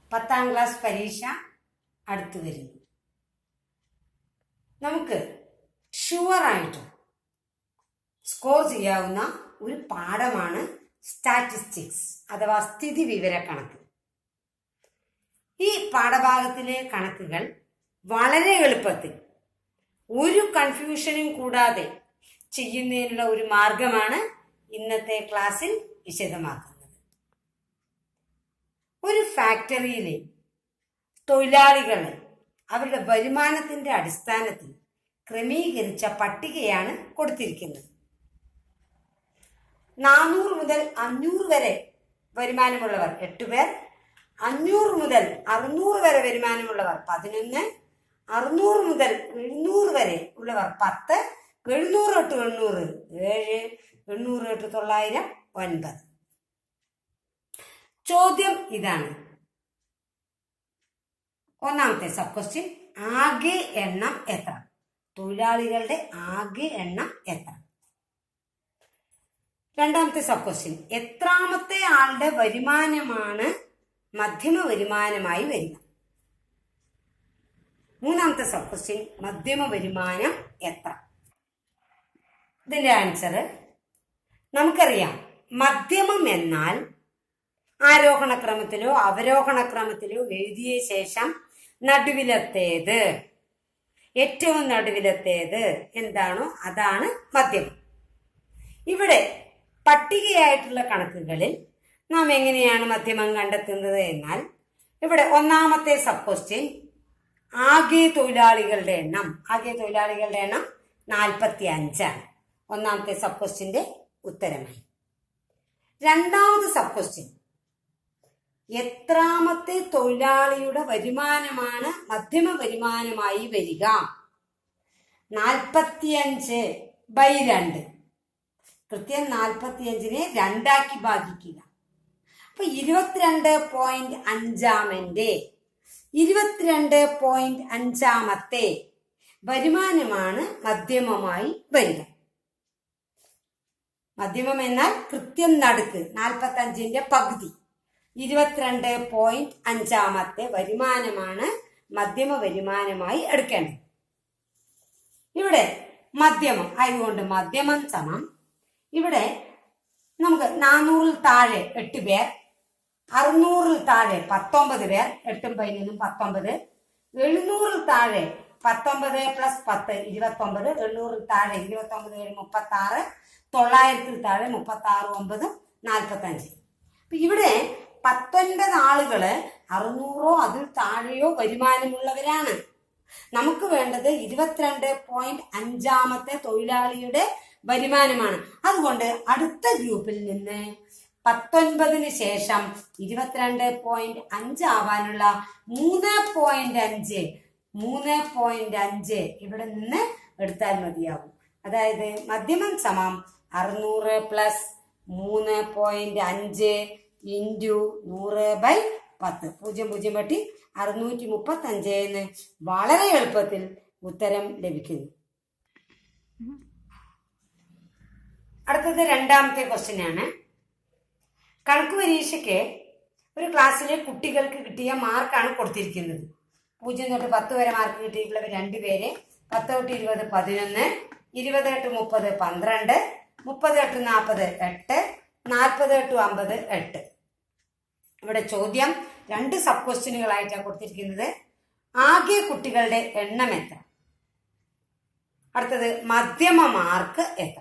പത്താം ക്ലാസ് പരീക്ഷ അടുത്തു വരുന്നു നമുക്ക് ഷുവറായിട്ടും സ്കോർ ചെയ്യാവുന്ന ഒരു പാഠമാണ് സ്റ്റാറ്റിസ്റ്റിക്സ് അഥവാ സ്ഥിതി വിവരക്കണക്ക് ഈ പാഠഭാഗത്തിലെ കണക്കുകൾ വളരെ എളുപ്പത്തിൽ ഒരു കൺഫ്യൂഷനും കൂടാതെ ചെയ്യുന്നതിനുള്ള ഒരു മാർഗമാണ് ഇന്നത്തെ ക്ലാസ്സിൽ വിശദമാക്കുന്നത് ഒരു ഫാക്ടറിയിലെ തൊഴിലാളികളെ അവരുടെ വരുമാനത്തിന്റെ അടിസ്ഥാനത്തിൽ ക്രമീകരിച്ച പട്ടികയാണ് കൊടുത്തിരിക്കുന്നത് നാനൂറ് മുതൽ അഞ്ഞൂറ് വരെ വരുമാനമുള്ളവർ എട്ട് പേർ അഞ്ഞൂറ് മുതൽ അറുന്നൂറ് വരെ വരുമാനമുള്ളവർ പതിനൊന്ന് അറുന്നൂറ് മുതൽ എഴുന്നൂറ് വരെ ഉള്ളവർ പത്ത് എഴുന്നൂറ് തൊട്ട് എണ്ണൂറ് ഏഴ് എണ്ണൂറ് തൊട്ട് തൊള്ളായിരം ഒൻപത് ചോദ്യം ഇതാണ് ഒന്നാമത്തെ സബ് ക്വസ്റ്റ്യൻ ആകെ എണ്ണം എത്ര തൊഴിലാളികളുടെ ആകെ എണ്ണം എത്ര രണ്ടാമത്തെ സബ് ക്വസ്റ്റ്യൻ എത്രാമത്തെ ആളുടെ വരുമാനമാണ് മധ്യമ വരുമാനമായി വരിക മൂന്നാമത്തെ സബ് ക്വസ്റ്റ്യൻ മധ്യമ വരുമാനം എത്ര ഇതിന്റെ ആൻസർ നമുക്കറിയാം മധ്യമം എന്നാൽ ആരോഹണ ക്രമത്തിലോ അവരോഹണ ക്രമത്തിലോ എഴുതിയ ശേഷം നടുവിലത്തേത് ഏറ്റവും നടുവിലത്തേത് എന്താണോ അതാണ് മധ്യമം ഇവിടെ പട്ടികയായിട്ടുള്ള കണക്കുകളിൽ നാം എങ്ങനെയാണ് മധ്യമം കണ്ടെത്തുന്നത് എന്നാൽ ഇവിടെ ഒന്നാമത്തെ സബ് ക്വസ്റ്റ്യൻ ആകെ തൊഴിലാളികളുടെ എണ്ണം ആകെ തൊഴിലാളികളുടെ എണ്ണം നാൽപ്പത്തി അഞ്ചാണ് ഒന്നാമത്തെ സബ് ക്വസ്റ്റ്യന്റെ ഉത്തരമായി രണ്ടാമത് സബ് ക്വസ്റ്റ്യൻ എത്രാമത്തെ തൊഴിലാളിയുടെ വരുമാനമാണ് മധ്യമ വരുമാനമായി വരിക നാൽപ്പത്തിയഞ്ച് ബൈ രണ്ട് കൃത്യം നാൽപ്പത്തിയഞ്ചിനെ രണ്ടാക്കി ഭാഗിക്കുക അപ്പൊ ഇരുപത്തിരണ്ട് പോയിന്റ് അഞ്ചാമന്റെ ഇരുപത്തിരണ്ട് പോയിന്റ് അഞ്ചാമത്തെ വരുമാനമാണ് മധ്യമമായി വരിക മധ്യമം എന്നാൽ കൃത്യം നടുക്ക് നാൽപ്പത്തി അഞ്ചിന്റെ പകുതി ഇരുപത്തിരണ്ട് പോയിന്റ് അഞ്ചാമത്തെ വരുമാനമാണ് മധ്യമ വരുമാനമായി എടുക്കേണ്ടത് ഇവിടെ മധ്യമം ആയതുകൊണ്ട് മധ്യമം സമം ഇവിടെ നമുക്ക് നാനൂറിൽ താഴെ എട്ട് പേർ അറുന്നൂറിൽ താഴെ പത്തൊമ്പത് പേർ എട്ടും പതിനൊന്നും പത്തൊമ്പത് എഴുന്നൂറിൽ താഴെ പത്തൊമ്പത് പ്ലസ് പത്ത് ഇരുപത്തൊമ്പത് എണ്ണൂറിൽ താഴെ ഇരുപത്തൊമ്പത് ഏഴ് മുപ്പത്തി ആറ് തൊള്ളായിരത്തിൽ താഴെ മുപ്പത്തി ആറ് ഒമ്പതും നാൽപ്പത്തഞ്ച് അപ്പൊ ഇവിടെ പത്തൊൻപത് ആളുകള് അറുന്നൂറോ അതിൽ താഴെയോ വരുമാനമുള്ളവരാണ് നമുക്ക് വേണ്ടത് ഇരുപത്തിരണ്ട് പോയിന്റ് അഞ്ചാമത്തെ തൊഴിലാളിയുടെ വരുമാനമാണ് അതുകൊണ്ട് അടുത്ത ഗ്രൂപ്പിൽ നിന്ന് പത്തൊൻപതിന് ശേഷം ഇരുപത്തിരണ്ട് പോയിന്റ് അഞ്ച് ആവാനുള്ള മൂന്ന് പോയിന്റ് അഞ്ച് മൂന്ന് പോയിന്റ് അഞ്ച് ഇവിടെ നിന്ന് എടുത്താൽ മതിയാവും അതായത് മധ്യമം സമം അറുന്നൂറ് പ്ലസ് മൂന്ന് പോയിന്റ് അഞ്ച് ഇൻറ്റു നൂറ് ബൈ പത്ത് പൂജ്യം പൂജ്യം വെട്ടി അറുന്നൂറ്റി മുപ്പത്തി അഞ്ച് എന്ന് വളരെ എളുപ്പത്തിൽ ഉത്തരം ലഭിക്കുന്നു അടുത്തത് രണ്ടാമത്തെ ക്വസ്റ്റ്യൻ ആണ് കണക്ക് പരീക്ഷയ്ക്ക് ഒരു ക്ലാസ്സിലെ കുട്ടികൾക്ക് കിട്ടിയ മാർക്കാണ് കൊടുത്തിരിക്കുന്നത് പൂജ്യം തൊട്ട് പത്ത് വരെ മാർക്ക് കിട്ടിയിട്ടുള്ളവർ രണ്ടുപേര് പത്ത് തൊട്ട് ഇരുപത് പതിനൊന്ന് ഇരുപത് തൊട്ട് മുപ്പത് പന്ത്രണ്ട് മുപ്പത് തൊട്ട് നാൽപ്പത് എട്ട് നാൽപ്പത് തൊട്ട് അമ്പത് എട്ട് ഇവിടെ ചോദ്യം രണ്ട് സബ് ക്വസ്റ്റ്യനുകളായിട്ടാണ് കൊടുത്തിരിക്കുന്നത് ആകെ കുട്ടികളുടെ എണ്ണം എത്ര അടുത്തത് മധ്യമ മാർക്ക് എത്ര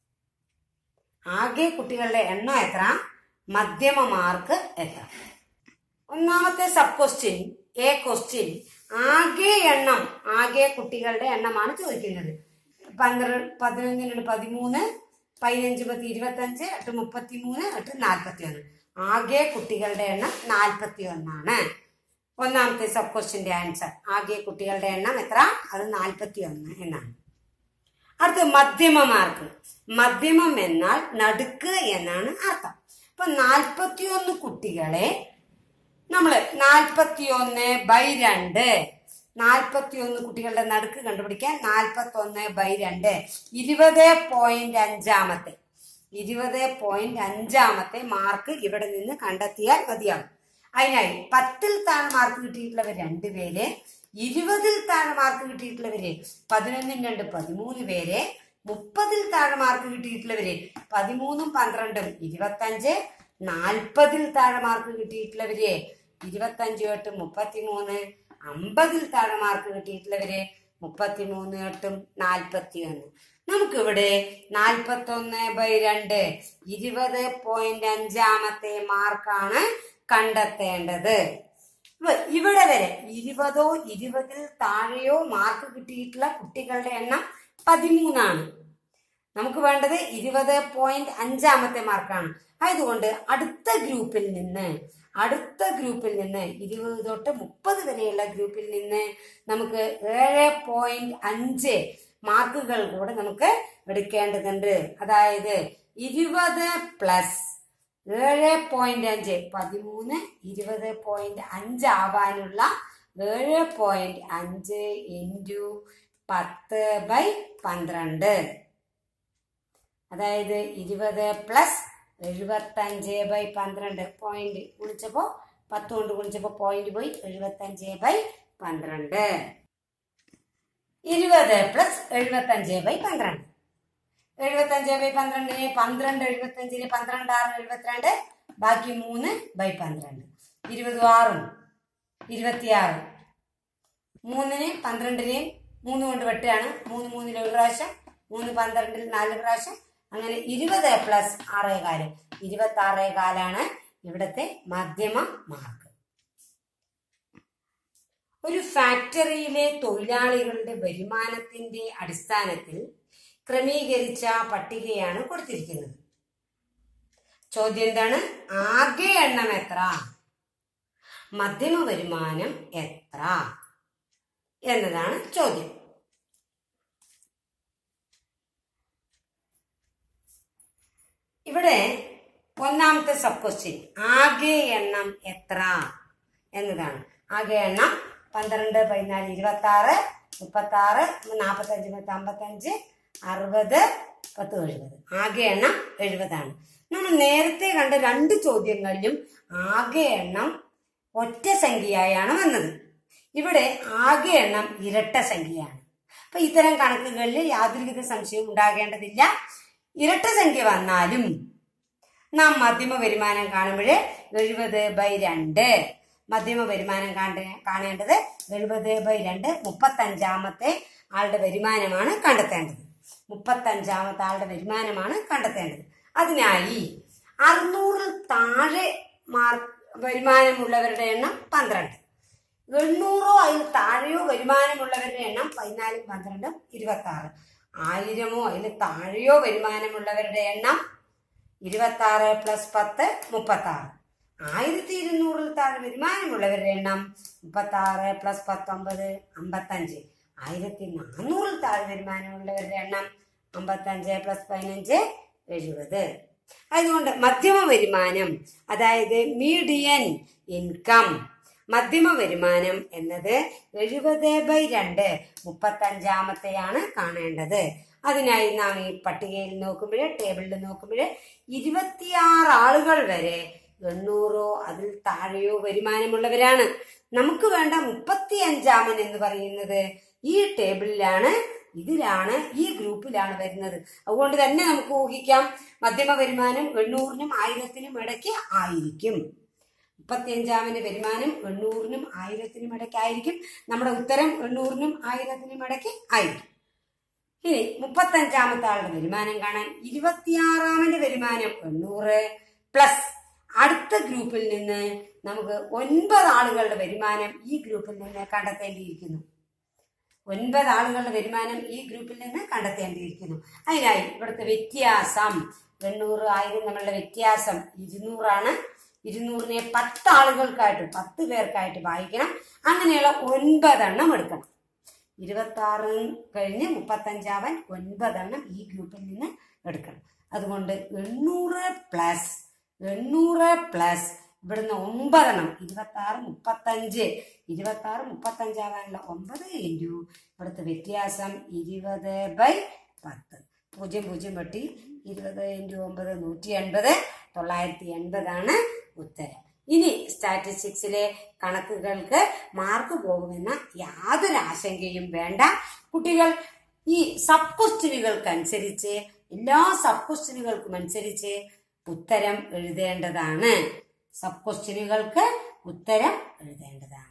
ആകെ കുട്ടികളുടെ എണ്ണം എത്ര മധ്യമ മാർക്ക് എത്ര ഒന്നാമത്തെ സബ് ക്വസ്റ്റ്യൻ എ ക്വസ്റ്റ്യൻ ആകെ എണ്ണം ആകെ കുട്ടികളുടെ എണ്ണമാണ് ചോദിക്കുന്നത് പന്ത്രണ്ട് പതിനൊന്നിനോട് പതിമൂന്ന് പതിനഞ്ച് പത്ത് ഇരുപത്തഞ്ച് എട്ട് മുപ്പത്തി മൂന്ന് എട്ട് നാൽപ്പത്തി ഒന്ന് ആകെ കുട്ടികളുടെ എണ്ണം നാൽപ്പത്തി ഒന്നാണ് ഒന്നാമത്തെ സബ് ക്വസ്റ്റ്യന്റെ ആൻസർ ആകെ കുട്ടികളുടെ എണ്ണം എത്ര അത് നാൽപ്പത്തി ഒന്ന് എന്നാണ് അടുത്ത മധ്യമ മാർക്ക് മധ്യമം എന്നാൽ നടുക്ക് എന്നാണ് അർത്ഥം അപ്പൊ നാൽപ്പത്തിയൊന്ന് കുട്ടികളെ നമ്മൾ നാൽപ്പത്തിയൊന്ന് ബൈ രണ്ട് നാൽപ്പത്തിയൊന്ന് കുട്ടികളുടെ നടുക്ക് കണ്ടുപിടിക്കാൻ നാൽപ്പത്തൊന്ന് ബൈ രണ്ട് ഇരുപത് പോയിന്റ് അഞ്ചാമത്തെ ഇരുപത് പോയിന്റ് അഞ്ചാമത്തെ മാർക്ക് ഇവിടെ നിന്ന് കണ്ടെത്തിയാൽ മതിയാകും അതിനായി പത്തിൽ താഴെ മാർക്ക് കിട്ടിയിട്ടുള്ളവർ രണ്ടുപേര് ഇരുപതിൽ താഴെ മാർക്ക് കിട്ടിയിട്ടുള്ളവര് പതിനൊന്നും രണ്ട് പതിമൂന്ന് പേര് മുപ്പതിൽ താഴെ മാർക്ക് കിട്ടിയിട്ടുള്ളവര് പതിമൂന്നും പന്ത്രണ്ടും ഇരുപത്തഞ്ച് നാൽപ്പതിൽ താഴെ മാർക്ക് കിട്ടിയിട്ടുള്ളവര് ഇരുപത്തഞ്ച് എട്ടും മുപ്പത്തിമൂന്ന് അമ്പതിൽ താഴെ മാർക്ക് കിട്ടിയിട്ടുള്ളവര് മുപ്പത്തിമൂന്ന് എട്ടും നാൽപ്പത്തി ഒന്ന് നമുക്കിവിടെ നാൽപ്പത്തി ഒന്ന് ബൈ രണ്ട് ഇരുപത് പോയിന്റ് അഞ്ചാമത്തെ മാർക്കാണ് കണ്ടെത്തേണ്ടത് ഇവ- ഇവിടെ വരെ ഇരുപതോ ഇരുപതിൽ താഴെയോ മാർക്ക് കിട്ടിയിട്ടുള്ള കുട്ടികളുടെ എണ്ണം പതിമൂന്നാണ് നമുക്ക് വേണ്ടത് ഇരുപത് പോയിന്റ് അഞ്ചാമത്തെ മാർക്കാണ് ആയതുകൊണ്ട് അടുത്ത ഗ്രൂപ്പിൽ നിന്ന് അടുത്ത ഗ്രൂപ്പിൽ നിന്ന് ഇരുപത് തൊട്ട് മുപ്പത് വരെയുള്ള ഗ്രൂപ്പിൽ നിന്ന് നമുക്ക് ഏഴ് പോയിന്റ് അഞ്ച് മാർക്കുകൾ കൂടെ നമുക്ക് എടുക്കേണ്ടതുണ്ട് അതായത് ഇരുപത് പ്ലസ് ഏഴ് പോയിന്റ് അഞ്ച് പതിമൂന്ന് ഇരുപത് പോയിന്റ് അഞ്ച് ആവാനുള്ള ഏഴ് പോയിന്റ് അഞ്ച് ഇൻറ്റു പത്ത് ബൈ പന്ത്രണ്ട് അതായത് ഇരുപത് പ്ലസ് എഴുപത്തഞ്ച് ബൈ പന്ത്രണ്ട് പോയിന്റ് ഗുണിച്ചപ്പോ പത്ത് കൊണ്ട് ഗുണിച്ചപ്പോ പോയിന്റ് പോയി എഴുപത്തഞ്ച് ബൈ പന്ത്രണ്ട് ഇരുപത് പ്ലസ് എഴുപത്തഞ്ച് ബൈ പന്ത്രണ്ട് എഴുപത്തഞ്ച് ബൈ പന്ത്രണ്ടിന് പന്ത്രണ്ട് എഴുപത്തഞ്ചിന് പന്ത്രണ്ട് ആറ് എഴുപത്തിരണ്ട് ബാക്കി മൂന്ന് ബൈ പന്ത്രണ്ട് ഇരുപതും ആറും ഇരുപത്തിയാറ് മൂന്നിന് പന്ത്രണ്ടിനെയും മൂന്ന് കൊണ്ട് വെട്ടുകയാണ് മൂന്ന് മൂന്നിൽ ഒരു പ്രാവശ്യം മൂന്ന് പന്ത്രണ്ടിൽ നാല് പ്രാവശ്യം അങ്ങനെ ഇരുപത് പ്ലസ് ആറേകാല് ഇരുപത്തി ആറേകാലാണ് ഇവിടുത്തെ മധ്യമ മാർക്ക് ഒരു ഫാക്ടറിയിലെ തൊഴിലാളികളുടെ വരുമാനത്തിന്റെ അടിസ്ഥാനത്തിൽ ക്രമീകരിച്ച പട്ടികയാണ് കൊടുത്തിരിക്കുന്നത് ചോദ്യം എന്താണ് ആകെ എണ്ണം എത്ര മധ്യമ വരുമാനം എത്ര എന്നതാണ് ചോദ്യം ഇവിടെ ഒന്നാമത്തെ സബ് ക്വസ്റ്റ്യൻ ആകെ എണ്ണം എത്ര എന്നതാണ് ആകെ എണ്ണം പന്ത്രണ്ട് പതിനാല് ഇരുപത്തി ആറ് മുപ്പത്തി ആറ് നാൽപ്പത്തഞ്ച് പത്ത് അമ്പത്തഞ്ച് അറുപത് പത്ത് എഴുപത് ആകെ എണ്ണം എഴുപതാണ് നമ്മൾ നേരത്തെ കണ്ട രണ്ട് ചോദ്യങ്ങളിലും ആകെ എണ്ണം ഒറ്റ സംഖ്യയായാണ് വന്നത് ഇവിടെ ആകെ എണ്ണം ഇരട്ട സംഖ്യയാണ് അപ്പൊ ഇത്തരം കണക്കുകളിൽ യാതൊരുവിധ സംശയവും ഉണ്ടാകേണ്ടതില്ല ഇരട്ട സംഖ്യ വന്നാലും നാം മധ്യമ വരുമാനം കാണുമ്പോൾ എഴുപത് ബൈ രണ്ട് മധ്യമ വരുമാനം കാണേ കാണേണ്ടത് എഴുപത് ബൈ രണ്ട് മുപ്പത്തഞ്ചാമത്തെ ആളുടെ വരുമാനമാണ് കണ്ടെത്തേണ്ടത് മുപ്പത്തഞ്ചാമത്തെ ആളുടെ വരുമാനമാണ് കണ്ടെത്തേണ്ടത് അതിനായി അറുന്നൂറിൽ താഴെ മാർക്ക് വരുമാനമുള്ളവരുടെ എണ്ണം പന്ത്രണ്ട് എണ്ണൂറോ അതിൽ താഴെയോ വരുമാനമുള്ളവരുടെ എണ്ണം പതിനാലും പന്ത്രണ്ടും ഇരുപത്തി ആറ് ആയിരമോ അതിൽ താഴെയോ വരുമാനമുള്ളവരുടെ എണ്ണം ഇരുപത്തി ആറ് പ്ലസ് പത്ത് മുപ്പത്തി ആറ് ആയിരത്തി ഇരുന്നൂറിൽ താഴെ വരുമാനമുള്ളവരുടെ എണ്ണം മുപ്പത്തി ആറ് പ്ലസ് പത്തൊമ്പത് അമ്പത്തഞ്ച് ആയിരത്തി നാനൂറിൽ താഴെ വരുമാനമുള്ളവരുടെ എണ്ണം അമ്പത്തഞ്ച് പ്ലസ് പതിനഞ്ച് എഴുപത് അതുകൊണ്ട് മധ്യമ വരുമാനം അതായത് മീഡിയൻ ഇൻകം മധ്യമ വരുമാനം എന്നത് എഴുപത് ബൈ രണ്ട് മുപ്പത്തഞ്ചാമത്തെയാണ് കാണേണ്ടത് അതിനായി നാം ഈ പട്ടികയിൽ നോക്കുമ്പോൾ ടേബിളിൽ നോക്കുമ്പോൾ ഇരുപത്തിയാറ് ആളുകൾ വരെ എണ്ണൂറോ അതിൽ താഴെയോ വരുമാനമുള്ളവരാണ് നമുക്ക് വേണ്ട മുപ്പത്തി അഞ്ചാമൻ എന്ന് പറയുന്നത് ഈ ടേബിളിലാണ് ഇതിലാണ് ഈ ഗ്രൂപ്പിലാണ് വരുന്നത് അതുകൊണ്ട് തന്നെ നമുക്ക് ഊഹിക്കാം മധ്യമ വരുമാനം എണ്ണൂറിനും ആയിരത്തിനും ഇടയ്ക്ക് ആയിരിക്കും മുപ്പത്തിയഞ്ചാമന്റെ വരുമാനം എണ്ണൂറിനും ആയിരത്തിനും ഇടയ്ക്കായിരിക്കും നമ്മുടെ ഉത്തരം എണ്ണൂറിനും ആയിരത്തിനും ഇടയ്ക്ക് ആയിരിക്കും ഇനി മുപ്പത്തഞ്ചാമത്തെ ആളുടെ വരുമാനം കാണാൻ ഇരുപത്തിയാറാമന്റെ വരുമാനം എണ്ണൂറ് പ്ലസ് അടുത്ത ഗ്രൂപ്പിൽ നിന്ന് നമുക്ക് ഒൻപത് ആളുകളുടെ വരുമാനം ഈ ഗ്രൂപ്പിൽ നിന്ന് കണ്ടെത്തേണ്ടിയിരിക്കുന്നു ഒൻപത് ആളുകളുടെ വരുമാനം ഈ ഗ്രൂപ്പിൽ നിന്ന് കണ്ടെത്തേണ്ടിയിരിക്കുന്നു അതിനായി ഇവിടുത്തെ വ്യത്യാസം എണ്ണൂറ് ആയിരം തമ്മിലുള്ള വ്യത്യാസം ഇരുന്നൂറാണ് ഇരുന്നൂറിനെ പത്ത് ആളുകൾക്കായിട്ട് പത്ത് പേർക്കായിട്ട് വായിക്കണം അങ്ങനെയുള്ള ഒൻപതെണ്ണം എടുക്കണം ഇരുപത്തി ആറ് കഴിഞ്ഞ് മുപ്പത്തഞ്ചാവൻ ഒൻപതെണ്ണം ഈ ഗ്രൂപ്പിൽ നിന്ന് എടുക്കണം അതുകൊണ്ട് എണ്ണൂറ് പ്ലസ് എണ്ണൂറ് പ്ലസ് ഇവിടുന്ന് ഒമ്പതെണ്ണം ഇരുപത്തി ആറ് മുപ്പത്തഞ്ച് ഇരുപത്തി ആറ് മുപ്പത്തഞ്ചാവാനുള്ള ഒമ്പത് ഇൻറ്റു ഇവിടുത്തെ വ്യത്യാസം ഇരുപത് ബൈ പത്ത് പൂജ്യം പൂജ്യം വെട്ടി ഇരുപത് ഇൻറ്റു ഒമ്പത് നൂറ്റി എൺപത് തൊള്ളായിരത്തി എൺപതാണ് ഉത്തരം ഇനി സ്റ്റാറ്റിസ്റ്റിക്സിലെ കണക്കുകൾക്ക് മാർക്ക് പോകുമെന്ന യാതൊരു ആശങ്കയും വേണ്ട കുട്ടികൾ ഈ സബ് ക്വസ്റ്റ്യനുകൾക്കനുസരിച്ച് എല്ലാ സബ് ക്വസ്റ്റ്യനുകൾക്കും അനുസരിച്ച് ഉത്തരം എഴുതേണ്ടതാണ് സബ് ക്വസ്റ്റ്യനുകൾക്ക് ഉത്തരം എഴുതേണ്ടതാണ്